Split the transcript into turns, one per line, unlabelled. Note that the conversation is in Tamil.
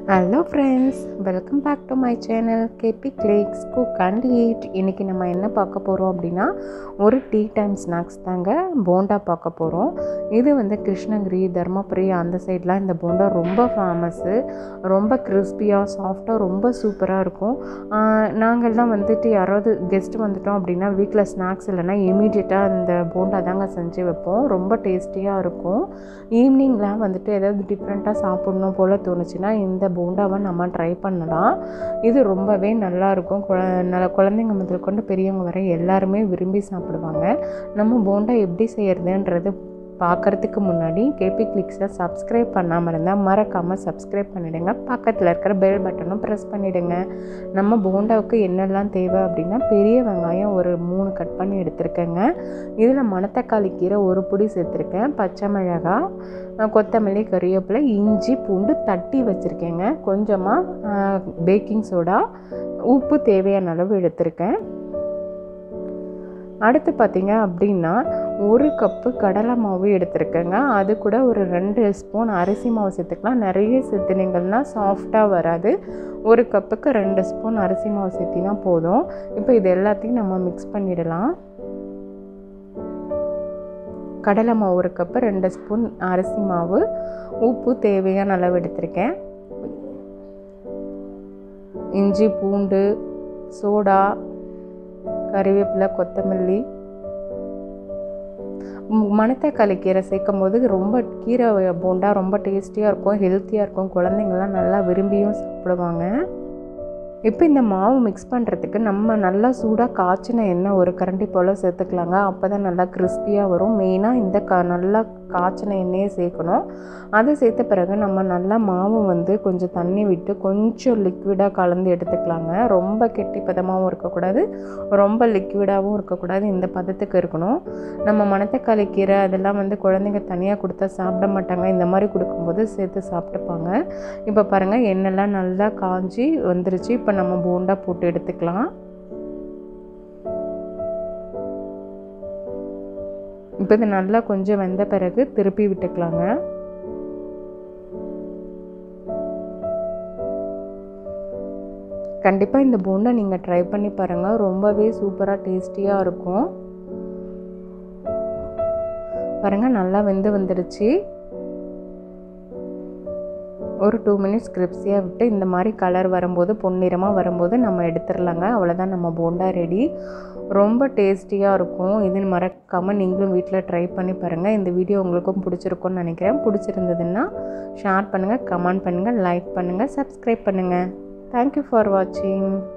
hello friends welcome back to my channel KP Clicks cook and eat இன்றைக்கி நம்ம என்ன பார்க்க போகிறோம் அப்படின்னா ஒரு டீ டைம் ஸ்நாக்ஸ் தாங்க போண்டா பார்க்க போகிறோம் இது வந்து கிருஷ்ணகிரி தருமபுரி அந்த சைட்லாம் இந்த போண்டா ரொம்ப ஃபேமஸ்ஸு ரொம்ப கிறிஸ்பியாக சாஃப்டாக ரொம்ப சூப்பராக இருக்கும் ஆஹ் நாங்கள்லாம் வந்துட்டு யாராவது கெஸ்ட் வந்துட்டோம் அப்படின்னா வீட்டில் ஸ்நாக்ஸ் இல்லைன்னா இமீடியட்டாக இந்த போண்டா தாங்க செஞ்சு வைப்போம் ரொம்ப டேஸ்டியாக இருக்கும் ஈவினிங்கில் வந்துட்டு ஏதாவது டிஃப்ரெண்ட்டாக சாப்பிட்ணும் போல் தோணுச்சுன்னா இந்த போண்டாவை நம்ம ட்ரை பண்ணலாம் இது ரொம்பவே நல்லாயிருக்கும் குழ நல்ல குழந்தைங்க முதல் கொண்டு பெரியவங்க வரை எல்லாருமே விரும்பி சாப்பிடுவாங்க நம்ம போண்டா எப்படி செய்யறதுன்றது பார்க்குறதுக்கு முன்னாடி கேபி கிளிக்ஸை சப்ஸ்கிரைப் பண்ணாமல் இருந்தால் மறக்காமல் சப்ஸ்கிரைப் பண்ணிவிடுங்க பக்கத்தில் இருக்கிற பெல் பட்டனும் ப்ரெஸ் பண்ணிவிடுங்க நம்ம போண்டாவுக்கு என்னெல்லாம் தேவை அப்படின்னா பெரிய வெங்காயம் ஒரு மூணு கட் பண்ணி எடுத்திருக்கேங்க இதில் மணத்தக்காளி கீரை ஒரு புடி சேர்த்துருக்கேன் பச்சை மிளகாய் அஹ் கொத்தமல்லி கறிவேப்பிலை இஞ்சி பூண்டு தட்டி வச்சுருக்கேங்க கொஞ்சமாக பேக்கிங் சோடா உப்பு தேவையான அளவு எடுத்திருக்கேன் அடுத்து பார்த்தீங்க அப்படின்னா ஒரு கப்பு கடலை மாவு எடுத்திருக்கேங்க அது கூட ஒரு ரெண்டு ஸ்பூன் அரிசி மாவு சேர்த்துக்கலாம் நிறைய சேர்த்துனீங்கன்னா சாஃப்டாக வராது ஒரு கப்புக்கு ரெண்டு ஸ்பூன் அரிசி மாவு சேர்த்தினா போதும் இப்போ இது எல்லாத்தையும் நம்ம மிக்ஸ் பண்ணிடலாம் கடலை மாவு ஒரு கப்பு ரெண்டு ஸ்பூன் அரிசி மாவு உப்பு தேவையான அளவு எடுத்திருக்கேன் இஞ்சி பூண்டு சோடா கறிவேப்பிலை கொத்தமல்லி ம், மணத்தக்காளி கீரை சேர்க்கும் போது ரொம்ப கீரை போண்டா ரொம்ப டேஸ்டியாக இருக்கும் ஹெல்த்தியாக இருக்கும் குழந்தைங்கள்லாம் நல்லா விரும்பியும் சாப்பிடுவாங்க இப்போ இந்த மாவு மிக்ஸ் பண்ணுறதுக்கு நம்ம நல்லா சூடாக காய்ச்சின எண்ணெய் ஒரு கரண்டி போல் சேர்த்துக்கலாங்க அப்போ தான் நல்லா கிறிஸ்பியாக வரும் மெயினாக இந்த கா நல்லா காய்ச்சின எண்ணெயை சேர்க்கணும் அதை சேர்த்த பிறகு நம்ம நல்லா மாவு வந்து கொஞ்சம் தண்ணி விட்டு கொஞ்சம் லிக்விடாக கலந்து எடுத்துக்கலாங்க ரொம்ப கெட்டி பதமாகவும் இருக்கக்கூடாது ரொம்ப லிக்விடாகவும் இருக்கக்கூடாது இந்த பதத்துக்கு இருக்கணும் நம்ம மணத்தக்காளி கீரை அதெல்லாம் வந்து குழந்தைங்க தனியாக கொடுத்தா சாப்பிட மாட்டாங்க இந்த மாதிரி கொடுக்கும்போது சேர்த்து சாப்பிட்டுப்பாங்க இப்போ பாருங்கள் எண்ணெய்லாம் நல்லா காஞ்சி வந்துருச்சு இப்போ நம்ம போண்டா போட்டு எடுத்துக்கலாம் இப்போ இது நல்லா கொஞ்சம் வெந்த பிறகு திருப்பி விட்டுக்கலாங்க கண்டிப்பாக இந்த போண்டா நீங்கள் ட்ரை பண்ணி பாருங்கள் ரொம்பவே சூப்பராக டேஸ்டியாக இருக்கும் பாருங்கள் நல்லா வெந்து வந்துடுச்சு ஒரு டூ மினிட்ஸ் கிரிப்ஸியாக விட்டு இந்த மாதிரி கலர் வரும்போது பொன்னிறமாக வரும்போது நம்ம எடுத்துடலாங்க அவ்வளோதான் நம்ம போண்டா ரெடி ரொம்ப டேஸ்டியாக இருக்கும் இது மறக்காமல் நீங்களும் வீட்டில் ட்ரை பண்ணி பாருங்கள் இந்த வீடியோ உங்களுக்கும் பிடிச்சிருக்கும்னு நினைக்கிறேன் பிடிச்சிருந்ததுன்னா ஷேர் பண்ணுங்கள் கமெண்ட் பண்ணுங்கள் லைக் பண்ணுங்கள் சப்ஸ்கிரைப் பண்ணுங்கள் தேங்க்யூ ஃபார் வாட்சிங்